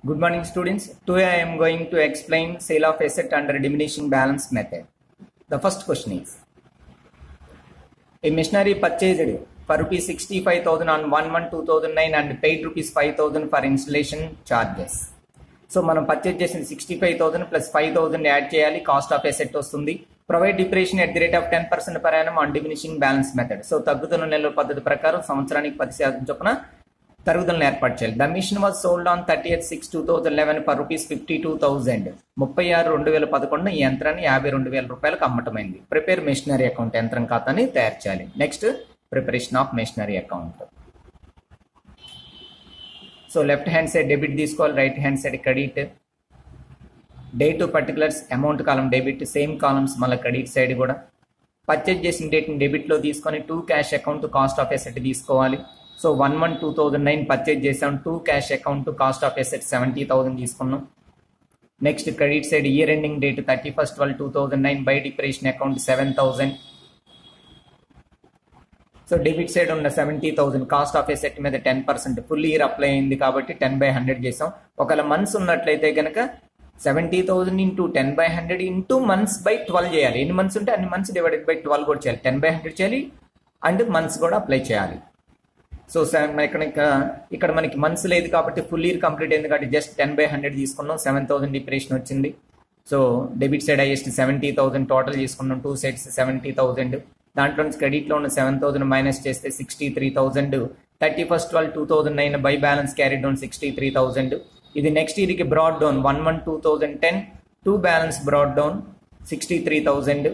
Good morning students. Today I am going to explain sale of asset under diminishing balance method. The first question is A machinery purchased for rupees 65,000 on 1 1 2009 and paid rupees 5,000 for installation charges. So మనం purchase చేసిన sixty five thousand plus five thousand add చేయాలి cost of asset వస్తుంది provide depreciation at the rate of ten percent per annum on diminishing balance method so తగ్గుతున్న నెలల పద్ధతి ప్రకారం సంవత్సరానికి పది శాతం చొప్పున తరుగుదలను ఏర్పాటు చేయాలి the machine was sold on thirty eight six two thousand eleven for rupees fifty two thousand ముప్పై ఆరు రెండు వేల పదకొండు ఈ యంత్రాన్ని యాభై రెండు వేల రూపాయలకు అమ్మటమైంది ప్రిపేర్ మెషినరీ అకౌంట్ యంత్రం ఖాతాని తయారు చేయాలి next preparation of machinery account so left hand side debit తీసుకోవాలి right hand side credit day to particulars amount column debit same columns మళ్ళీ క్రెడిట్ సైడ్ కూడా పర్చేజ్ చేసిన డేట్ని డెబిట్లో తీసుకొని to cash account cost of asset తీసుకోవాలి so one one two thousand nine purchase చేసాం to cash account cost of asset seventy thousand తీసుకున్నాం next credit side year ending date thirty first twelve two thousand nine by depreciation account seven thousand so debit side ఉన్న seventy thousand cost of asset మీద ten percent full year apply అయింది కాబట్టి ten by hundred చేసాం ఒకవేళ months ఉన్నట్లయితే కనుక seventy thousand into ten by hundred into months by twelve చేయాలి ఎన్ని మంత్స్ ఉంటే అన్ని మంత్స్ డివైడెడ్ బై ట్వెల్వ్ కూడా చేయాలి టెన్ బై హండ్రెడ్ చేయాలి అండ్ మంత్స్ కూడా అప్లై చేయాలి సో ఇక్కడ ఇక్కడ మనకి మంత్స్ లేదు కాబట్టి ఫుల్ ఇయర్ కంప్లీట్ అయింది కాబట్టి జస్ట్ టెన్ బై హండ్రెడ్ తీసుకున్నాం సెవెన్ థౌసండ్ డిప్రెషన్ వచ్చింది so debit side highest seventy thousand total తీసుకున్నాం టూ సైడ్స్ సెవెంటీ థౌసండ్ దాంట్లో నుంచి క్రెడిట్లో ఉన్న సెవెన్ థౌసండ్ మైనస్ చేస్తే sixty three thousand thirty first twelve two thousand nine by balance carry down sixty three thousand ఇది next ఇయర్కి brought down one one two thousand ten to balance brought down sixty three thousand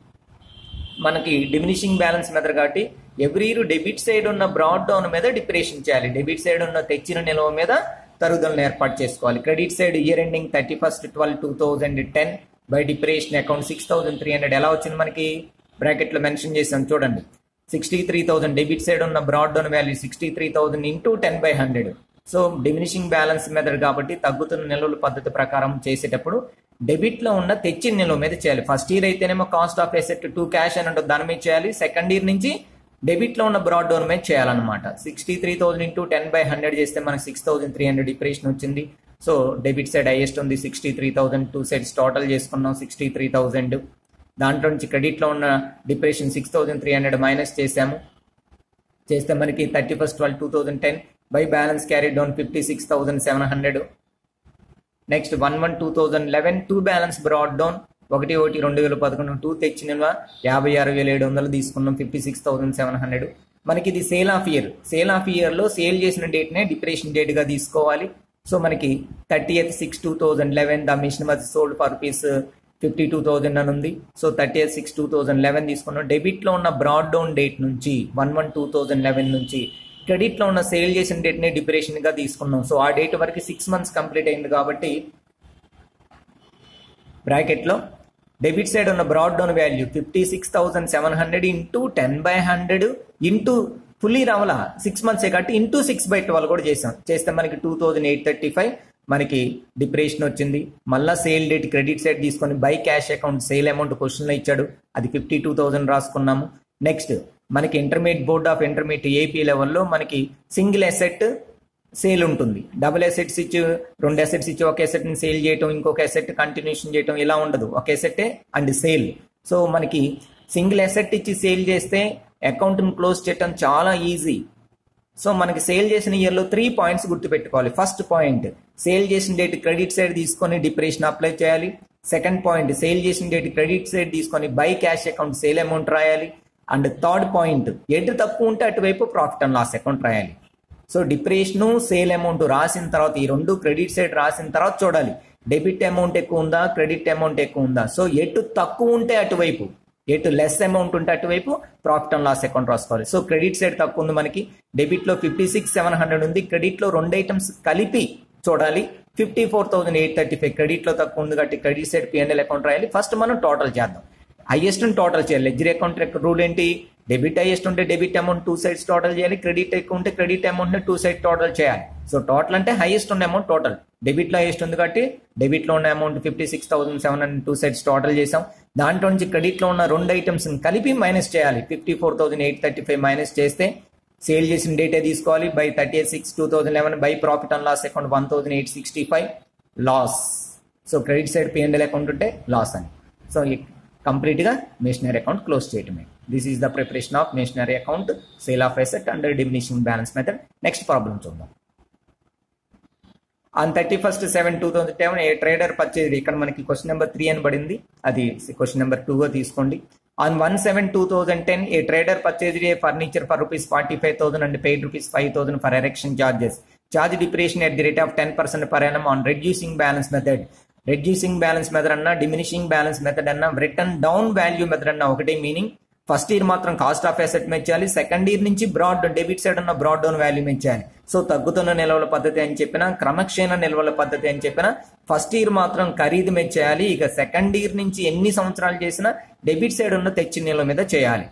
మనకి diminishing balance method కాబట్టి every year debit side ఉన్న brought down మీద depreciation చేయాలి debit side ఉన్న తెచ్చిన నిల్వ మీద తరుగుదలను ఏర్పాటు చేసుకోవాలి credit side year ending thirty first twelve two thousand ten by depreciation account six thousand three hundred ఎలా వచ్చింది మనకి బ్రాకెట్లో మెన్షన్ చేసాం చూడండి sixty three thousand debit side ఉన్న brought down value sixty three thousand into ten by hundred so diminishing balance method కాబట్టి తగ్గుతున్న నిల్వల పద్ధతి ప్రకారం చేసేటప్పుడు డెబిట్ లో ఉన్న తెచ్చిన నిల్వ మీద చేయాలి ఫస్ట్ ఇయర్ అయితేనేమో cost of asset to cash అని ఉంటుంది దాని మీద చేయాలి సెకండ్ ఇయర్ నుంచి డెబిట్ లో ఉన్న బ్రాడ్ డౌన్ మీద చేయాలన్నమాట sixty three thousand into ten by hundred చేస్తే మనకి six thousand three hundred depreciation వచ్చింది సో డెబిట్ సైడ్ హైయెస్ట్ ఉంది sixty three thousand two sides total చేసుకున్నాం సిక్స్టీ త్రీ థౌసండ్ దాంట్లో నుంచి క్రెడిట్లో ఉన్న depreciation six thousand three hundred minus చేసాము చేస్తే మనకి thirty first twelve two thousand ten by balance carry down fifty six thousand seven hundred next one one two thousand eleven to balance brought down ఒకటి ఒకటి రెండు వేల పదకొండు two తెచ్చిన యాభై ఆరు వేల ఏడు వందలు తీసుకున్నాం fifty six thousand seven hundred మనకి ఇది sale of year sale of ఇయర్లో సేల్ చేసిన డేట్నే డిప్రెషన్ డేట్గా తీసుకోవాలి సో మనకి thirty eighth six two thousand eleven the machine was sold for rupees fifty two thousand అని ఉంది so thirty eight six two thousand eleven తీసుకున్నాం డెబిట్లో ఉన్న బ్రాడ్ డౌన్ డేట్ నుంచి one one two thousand eleven నుంచి క్రెడిట్లో ఉన్న సేల్ చేసిన డేట్ని డిప్రెషన్గా తీసుకున్నాం సో ఆ డేట్ వరకు సిక్స్ మంత్స్ కంప్లీట్ అయింది కాబట్టి బ్రాకెట్లో డెబిట్ సైడ్ ఉన్న brought down value fifty six thousand seven hundred into ten by hundred into fully రావాల సిక్స్ మంత్సే కాబట్టి ఇంటూ సిక్స్ బై ట్వెల్వ్ కూడా చేసాం చేస్తే మనకి two thousand eight thirty five మనకి డిప్రెషన్ వచ్చింది మళ్ళీ సేల్ డేట్ క్రెడిట్ సైడ్ తీసుకొని by cash account sale amount క్వశ్చన్లో ఇచ్చాడు అది ఫిఫ్టీ టూ థౌసండ్ రాసుకున్నాము నెక్స్ట్ మనకి intermediate board of intermediate AP లెవెల్లో మనకి సింగిల్ ఎసెట్ సేల్ ఉంటుంది డబుల్ ఎసెట్స్ ఇచ్చి రెండు ఎసెట్స్ ఇచ్చి ఒక ఎసెట్ని సేల్ చేయటం ఇంకొక ఎసెట్ కంటిన్యూషన్ చేయటం ఇలా ఉండదు ఒక ఎసెట్టే అండ్ సేల్ సో మనకి సింగిల్ ఎసెట్ ఇచ్చి సేల్ చేస్తే అకౌంట్ని క్లోజ్ చేయటం చాలా ఈజీ సో మనకి సేల్ చేసిన ఇయర్లో త్రీ పాయింట్స్ గుర్తుపెట్టుకోవాలి ఫస్ట్ పాయింట్ సేల్ చేసిన డేట్ క్రెడిట్ సైడ్ తీసుకొని డిప్రెషన్ అప్లై చేయాలి సెకండ్ పాయింట్ సేల్ చేసిన డేట్ క్రెడిట్ సైడ్ తీసుకొని by cash account sale amount రాయాలి అండ్ థర్డ్ పాయింట్ ఎటు తక్కువ ఉంటే అటువైపు ప్రాఫిట్ అండ్ లాస్ అకౌంట్ రాయాలి సో డిప్రెషన్ సేల్ అమౌంట్ రాసిన తర్వాత ఈ రెండు క్రెడిట్ సైడ్ రాసిన తర్వాత చూడాలి డెబిట్ అమౌంట్ ఎక్కువ ఉందా క్రెడిట్ అమౌంట్ ఎక్కువ ఉందా సో ఎటు తక్కువ ఉంటే అటువైపు ఎటు లెస్ అమౌంట్ ఉంటే అటువైపు ప్రాఫిట్ అండ్ లాస్ అకౌంట్ రాసుకోవాలి సో క్రెడిట్ సైడ్ తక్కువ ఉంది మనకి డెబిట్లో ఫిఫ్టీ సిక్స్ సెవెన్ హండ్రెడ్ ఉంది క్రెడిట్లో రెండు ఐటమ్స్ కలిపి చూడాలి fifty four thousand eight thirty five క్రెడిట్లో తక్కువ ఉంది కాబట్టి క్రెడిట్ సైడ్ పిఎన్ఎల్ అకౌంట్ రాయాలి ఫస్ట్ మనం టోటల్ చేద్దాం హైయెస్ట్ టోటల్ చేయాలి లెజర్ అకౌంట్ రూల్ ఏంటి డెబిట్ హైయెస్ట్ ఉంటే debit amount two sides total చేయాలి క్రెడిట్ ఎక్కువ ఉంటే క్రెడిట్ అమౌంట్ ని టూ సైడ్ టోటల్ చేయాలి సో టోటల్ అంటే హైయెస్ట్ ఉన్న అమౌంట్ టోటల్ డెబిట్ లో హైయెస్ట్ ఉంది కాబట్టి డెబిట్ లో ఉన్న amount fifty six thousand seven hundred two sides total చేసాం దాంట్లో నుంచి క్రెడిట్ లో ఉన్న రెండు ఐటమ్స్ కలిపి మైనస్ చేయాలి fifty four thousand eight thirty five minus చేస్తే సేల్ చేసిన డేటే తీసుకోవాలి by thirty eight six two thousand eleven by profit and loss account one thousand eight sixty five loss so credit side PNL account ఉంటే loss అని so కంప్లీట్గా machinery account close చేయటమే this is the preparation of machinery account sale of asset under diminishing balance method next problem చూద్దాం on thirty first seven two thousand ten a trader purchase ఇక్కడ మనకి question number three అని పడింది అది question number టూగా తీసుకోండి on one seven two thousand ten a trader purchase a furniture for rupees forty five thousand and paid rupees five thousand for erection charges charge depreciation at the rate of ten percent per annum on reducing balance method reducing balance method అన్న diminishing balance method అన్న written down value method అన్న ఒకటే meaning first year మాత్రం cost of asset మెచ్చాలి second year నుంచి brought debit side ఉన్న brought down value మెచ్చాలి so తగ్గుతున్న నిల్వల పద్ధతి అని చెప్పిన క్రమక్షేణ నిల్వల పద్ధతి అని చెప్పిన ఫస్ట్ ఇయర్ మాత్రం ఖరీదు మెచ్చేయాలి ఇక సెకండ్ ఇయర్ నుంచి ఎన్ని సంవత్సరాలు చేసినా డెబిట్ సైడ్ ఉన్న తెచ్చి నిల్వ మీద చేయాలి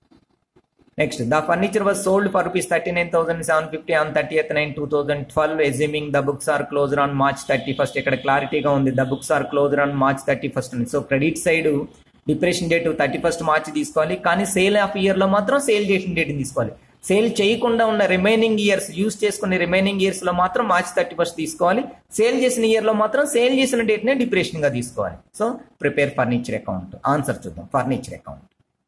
next the furniture was sold for rupees thirty nine thousand seven fifty on thirty eighth nine two thousand twelve assuming the books are closed on March thirty first ఇక్కడ క్లారిటీగా ఉంది the books are closed on March thirty first so credit side depreciation date thirty first March తీసుకోవాలి కానీ sale of year లో మాత్రం sale చేసిన date తీసుకోవాలి sale చేయకుండా ఉన్న రిమైనింగ్ ఇయర్స్ యూస్ చేసుకునే రిమైనింగ్ ఇయర్స్ లో మాత్రం మార్చ్ థర్టీ ఫస్ట్ తీసుకోవాలి సేల్ చేసిన ఇయర్ లో మాత్రం సేల్ చేసిన డేట్ నే డిప్రెషన్ గా తీసుకోవాలి so prepare furniture account answer చూద్దాం furniture account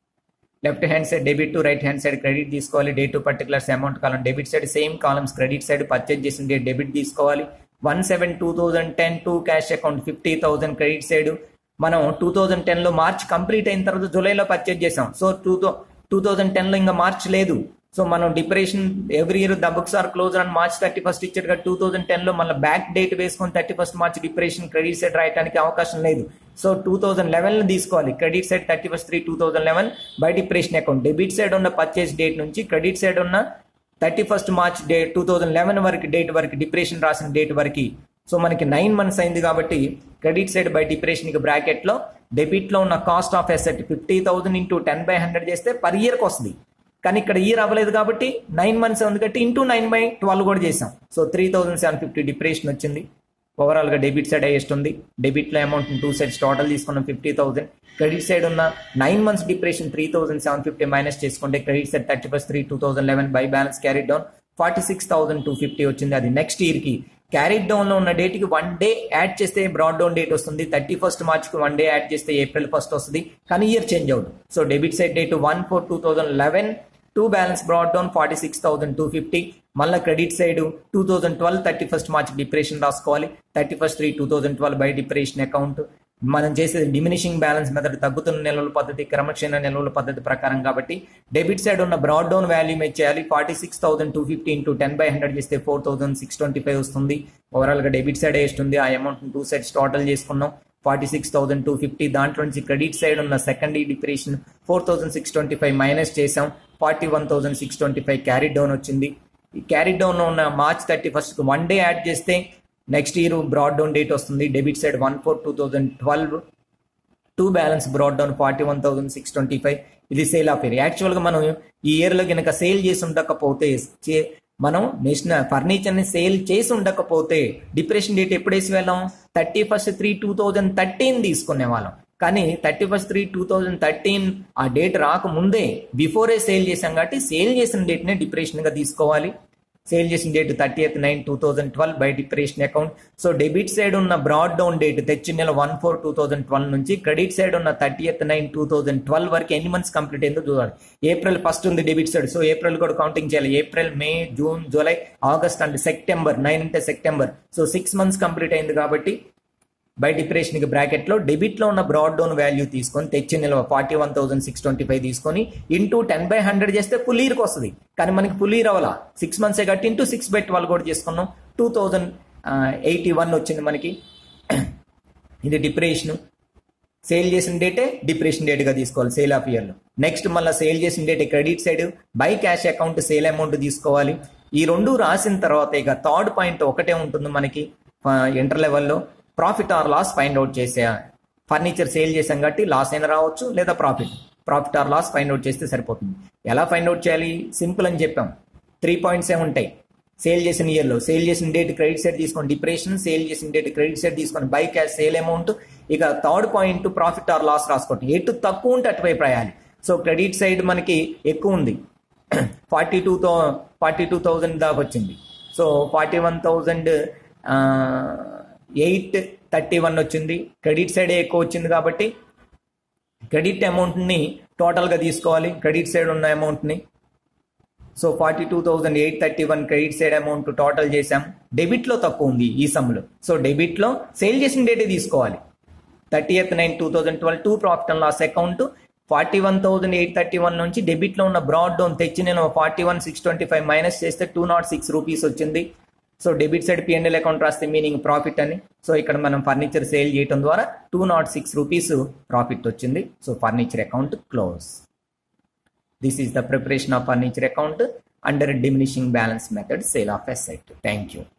left hand side debit to right hand side credit తీసుకోవాలి day to particulars amount column debit side same columns credit side purchase చేసిన date debit తీసుకోవాలి one seven two thousand ten to cash account fifty thousand credit side మనం two thousand ten లో March complete అయిన తర్వాత జూలైలో purchase చేసాం so two two thousand ten లో ఇంకా మార్చ్ లేదు సో మనం depreciation every year the books are close on March thirty first ఇచ్చాడు టూ థౌసండ్ టెన్ లో మళ్ళీ బ్యాక్ డేట్ వేసుకొని thirty first March depreciation credit side రాయడానికి అవకాశం లేదు సో టూ థౌసండ్ లెవెన్ తీసుకోవాలి credit side thirty first three two thousand eleven by depreciation account debit side ఉన్న purchase date నుంచి క్రెడిట్ సైడ్ ఉన్న thirty first March day two thousand eleven వరకు date వరకు depreciation రాసిన డేట్ వరకు so మనకి nine months అయింది కాబట్టి credit side by depreciation bracket లో డెబిట్ లో ఉన్న cost of asset fifty thousand into ten by hundred చేస్తే పర్ ఇయర్కి వస్తుంది కానీ ఇక్కడ ఇయర్ అవ్వలేదు కాబట్టి నైన్ మంత్స్ ఉంది కాబట్టి ఇంటూ నైన్ బై ట్వెల్వ్ కూడా చేసాం so three thousand seven fifty depreciation వచ్చింది ఓవరాల్ గా డెబిట్ సైడ్ హైయెస్ట్ ఉంది డెబిట్ లో అమౌంట్ టూ సైడ్స్ టోటల్ తీసుకున్నాం ఫిఫ్టీ థౌసండ్ క్రెడిట్ సైడ్ ఉన్న nine months depreciation three thousand seven fifty minus చేసుకుంటే credit side thirty first three two thousand eleven by balance carry down forty six thousand two fifty వచ్చింది అది next year కి carry down లో ఉన్న date కి one day add చేస్తే broad down date వస్తుంది thirty first March కి one day add చేస్తే ఏప్రిల్ ఫస్ట్ వస్తుంది కానీ ఇయర్ చేంజ్ అవుతుంది so debit side date one four two thousand eleven to balance brought down forty six thousand two fifty మళ్ళీ credit side two thousand twelve thirty first March depreciation రాసుకోవాలి thirty first three two thousand twelve by depreciation account మనం చేసేది diminishing balance method తగ్గుతున్న నిల్వల పద్ధతి క్రమక్షణ నిల్వల పద్ధతి ప్రకారం కాబట్టి డెబిట్ సైడ్ ఉన్న బ్రాడ్ డౌన్ వాల్యూ చేయాలి forty six thousand two fifty into ten by hundred చేస్తే four thousand six twenty five వస్తుంది ఓవరాల్ గా డెబిట్ సైడ్ వేస్తుంది ఆ అమౌంట్ టూ సైడ్స్ టోటల్ చేసుకున్నాం forty six thousand two fifty దాంట్లో నుంచి క్రెడిట్ సైడ్ ఉన్న second depreciation four thousand six twenty five minus చేసాం forty one thousand six twenty five carry down వచ్చింది ఈ క్యారీ డౌన్ ఉన్న March thirty first one day add చేస్తే next year brought down date వస్తుంది debit side one four two thousand twelve to balance brought down forty one thousand six twenty five ఇది sale of year యాక్చువల్గా మనం ఈ ఇయర్లో కనుక sale చేసి ఉండకపోతే మనం మెషిన్ ఫర్నిచర్ని సేల్ చేసి ఉండకపోతే డిప్రెషన్ డేట్ ఎప్పుడు వేసి వెళ్ళాం thirty first three two thousand thirteen తీసుకునే వాళ్ళం కానీ thirty first three two thousand thirteen ఆ డేట్ రాకముందే బిఫోరే సేల్ చేసాం కాబట్టి సేల్ చేసిన డేట్నే డిప్రెషన్గా తీసుకోవాలి సేల్ చేసిన date thirty eighth nine two thousand twelve by depreciation account so debit side ఉన్న బ్రాడ్ డౌన్ డేట్ తెచ్చిన నెల one four two thousand twelve నుంచి క్రెడిట్ సైడ్ ఉన్న thirty eighth nine two thousand twelve వరకు ఎన్ని మంత్స్ కంప్లీట్ అయిందో చూడాలి April first ఉంది డెబిట్ సైడ్ సో ఏప్రిల్ కూడా కౌంటింగ్ చేయాలి April May June July August and September nine అంటే September so six months complete అయింది కాబట్టి బై డిప్రెషన్ బ్రాకెట్ లో డెబిట్ లో ఉన్న బ్రాడ్ డౌన్ వాల్యూ తీసుకొని తెచ్చిన నిల్వ forty one thousand six twenty five తీసుకొని ఇంటూ టెన్ బై హండ్రెడ్ చేస్తే ఫుల్ ఇయర్కి వస్తుంది కానీ మనకి ఫుల్ ఇయర్ అవ్వాలా సిక్స్ మంత్సే కట్టి ఇంటూ సిక్స్ బై ట్వెల్వ్ కూడా చేసుకున్నాం టూ థౌజండ్ ఎయిటీ వన్ వచ్చింది మనకి ఇది డిప్రెషన్ సేల్ చేసిన డేటే డిప్రెషన్ డేట్ గా తీసుకోవాలి సేల్ ఆఫ్ ఇయర్ లో నెక్స్ట్ మళ్ళీ సేల్ చేసిన date credit side by cash account sale amount తీసుకోవాలి ఈ రెండు రాసిన తర్వాత ఇక థర్డ్ పాయింట్ ఒకటే ఉంటుంది మనకి ఇంటర్ లెవెల్లో profit or loss find out చేసే ఫర్నిచర్ సేల్ చేసాం కాబట్టి లాస్ అయినా రావచ్చు లేదా profit profit or loss find out చేస్తే సరిపోతుంది ఎలా ఫైండ్ అవుట్ చేయాలి సింపుల్ అని చెప్పాం త్రీ పాయింట్స్ ఏ ఉంటాయి సేల్ చేసిన ఇయర్లో సేల్ చేసిన డేట్ క్రెడిట్ సైడ్ తీసుకోండి డిప్రెషన్ సేల్ చేసిన డేట్ క్రెడిట్ సైడ్ తీసుకోండి బై క్యాష్ సేల్ అమౌంట్ ఇక third point profit or loss రాసుకోండి ఎటు తక్కువ ఉంటే అటువైపు రాయాలి సో క్రెడిట్ సైడ్ మనకి ఎక్కువ ఉంది forty two thou forty two thousand దాకా వచ్చింది so forty one thousand eight thirty one వచ్చింది క్రెడిట్ సైడ్ ఎక్కువ వచ్చింది కాబట్టి క్రెడిట్ అమౌంట్ని టోటల్గా తీసుకోవాలి క్రెడిట్ సైడ్ ఉన్న అమౌంట్ని so forty two thousand eight thirty one credit side amount total చేసాం డెబిట్లో తక్కువ ఉంది ఈ సమ్లో సో డెబిట్లో సేల్ చేసిన డేటే తీసుకోవాలి thirty eighth nine two thousand twelve to profit and loss account forty one thousand eight thirty one నుంచి డెబిట్లో ఉన్న బ్రాడ్ డౌన్ తెచ్చి నేను forty one six twenty five minus చేస్తే టూ నాట్ సిక్స్ రూపీస్ వచ్చింది so debit side PNL account రాస్తే meaning profit అని so ఇక్కడ మనం ఫర్నిచర్ సేల్ చేయడం ద్వారా two nought six rupees profit వచ్చింది so furniture account close this is the preparation of furniture account under diminishing balance method sale of asset thank you